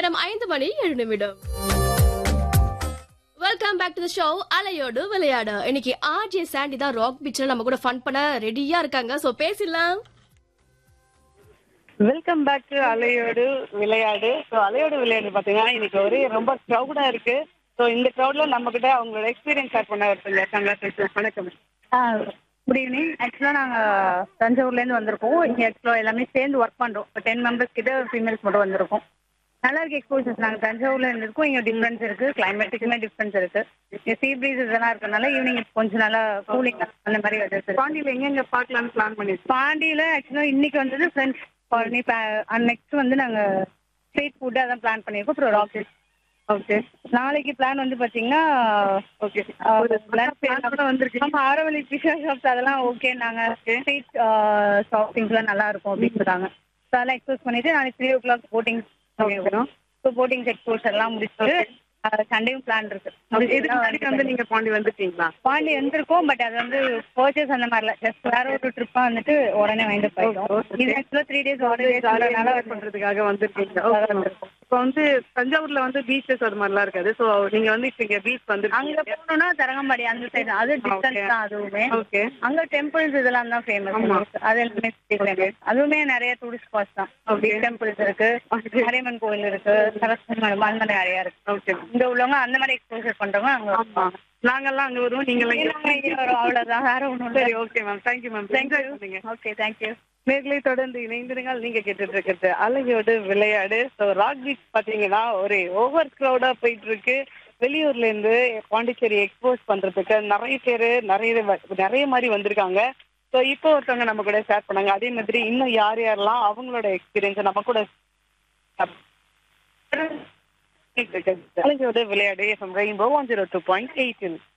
நேரம் ஐந்து மணி ஏழு நிமிடம் welcome back to the show அலையோடு விளையாடு இன்னைக்கு ஆர்ஜே சாண்டி தான் ராக் பீச்ல நம்ம கூட ஃபன் பண்ண ரெடியா இருக்காங்க சோ பேசிடலாம் வெல்கம் பேக் டு அலையோடு விளையாடு ஸோ அலையோடு விளையாடு பார்த்தீங்கன்னா இன்னைக்கு ஒரே ரொம்ப க்ரௌடா இருக்கு ஸோ இந்த க்ரௌட்ல நம்ம கிட்ட அவங்களோட எக்ஸ்பீரியன்ஸ் ஷேர் பண்ண ஒருத்தங்க கங்க்ராச்சுலேஷன் வணக்கம் குட் ஈவினிங் ஆக்சுவலாக நாங்கள் தஞ்சாவூர்லேருந்து வந்திருக்கோம் இங்கே ஆக்சுவலாக எல்லாமே சேர்ந்து ஒர்க் பண்ணுறோம் இப்போ டென் மெம்பர்ஸ் கிட்ட ஃபீமேல்ஸ் மட்டும் வந்திருக்கோம் நல்லா இருக்கு எக்ஸ்போசர்ஸ் நாங்கள் தஞ்சாவூர்ல இருந்திருக்கோம் இங்கே டிஃப்ரென்ஸ் இருக்கு கிளைமேட்டுக்குமே டிஃப்ரென்ஸ் இருக்கு இங்கே சீ பிரீஸ் இதெல்லாம் இருக்கனால ஈவினிங் கொஞ்சம் நல்லா கூலிங் அந்த மாதிரி வெதர்ஸ் இருக்கு பாண்டியில எங்கெங்க பார்க்கலாம்னு பிளான் பண்ணிருக்கோம் பாண்டியில் ஆக்சுவலாக இன்னைக்கு வந்தது ஃப்ரெண்ட்ஸ் காலனி நெக்ஸ்ட் வந்து நாங்கள் ஸ்ட்ரீட் ஃபுட்டு அதான் பிளான் பண்ணியிருக்கோம் அப்புறம் ராக்கெட் ஓகே நாளைக்கு பிளான் வந்து பார்த்தீங்கன்னா ஓகே கூட வந்திருக்கு ஆமா ஆரவல்லி ஃபிஷர் ஷாப்ஸ் அதெல்லாம் ஓகே நாங்க ஸ்ட்ரீட் ஷாப்பிங்ஸ்லாம் நல்லா இருக்கும் அப்படின்னு சொல்றாங்க ஸோ அதெல்லாம் எக்ஸ்போஸ் பண்ணிட்டு நாளைக்கு three o'clock boating so boating expose எல்லாம் முடிச்சுட்டு சண்டேவும் பிளான் இருக்கு இதுக்கு முன்னாடி வந்து நீங்க பாண்டி வந்துட்டீங்களா பாண்டி வந்திருக்கோம் பட் அது வந்து பர்ச்சேஸ் அந்த மாதிரி இல்லை ஜஸ்ட் வேற ஒரு ட்ரிப்பா வந்துட்டு உடனே வாங்கிட்டு போயிட்டோம் இது ஆக்சுவலா த்ரீ டேஸ் ஆல்ரெடி ஜாலியாக நல்லா பண்றதுக்காக வந்திருக்கீங்க இப்போ வந்து தஞ்சாவூர்ல வந்து பீச்சஸ் அது மாதிரிலாம் இருக்காது ஸோ நீங்க வந்து இப்போ இங்க பீச் வந்து அங்க போனோம்னா தரங்கம்பாடி அந்த சைடு அது டிஸ்டன்ஸ் தான் அதுவுமே ஓகே அங்க டெம்பிள்ஸ் இதெல்லாம் தான் ஆமா. ஃபேமஸ் அது எல்லாமே ஃபேமஸ் அதுவுமே நிறைய டூரிஸ்ட் ஸ்பாட்ஸ் தான் Okay. டெம்பிள்ஸ் இருக்கு மாரியம்மன் கோவில் இருக்கு சரஸ்வதி மடம் அந்த மாதிரி நிறைய இருக்கு ஓகே இங்க உள்ளவங்க அந்த மாதிரி எக்ஸ்போசர் பண்றவங்க அங்க ஆமா நாங்கெல்லாம் அங்க வருவோம் நீங்கெல்லாம் இங்க நாங்க இங்க வரோம், அவ்வளவுதான் வேற ஒண்ணும் சரி okay ma'am thank you ma'am thank you okay thank you நேர்களை தொடர்ந்து இணைந்திருங்கள் நீங்க கேட்டுட்டு இருக்கிறது அழகியோடு விளையாடு ஸோ ராக் பீச் பாத்தீங்கன்னா ஒரு ஓவர் க்ரௌடா போயிட்டு இருக்கு வெளியூர்ல இருந்து பாண்டிச்சேரி எக்ஸ்போஸ் பண்றதுக்கு நிறைய பேர் நிறைய வ- நிறைய மாதிரி வந்திருக்காங்க ஸோ இப்போ ஒருத்தவங்க நம்ம கூட ஷேர் பண்ணாங்க அதே மாதிரி இன்னும் யார் யாரெல்லாம் அவங்களோட எக்ஸ்பீரியன்ஸ் நம்ம கூட அழகியோடு விளையாடு FM rainbow one zero two point எயிட்டில்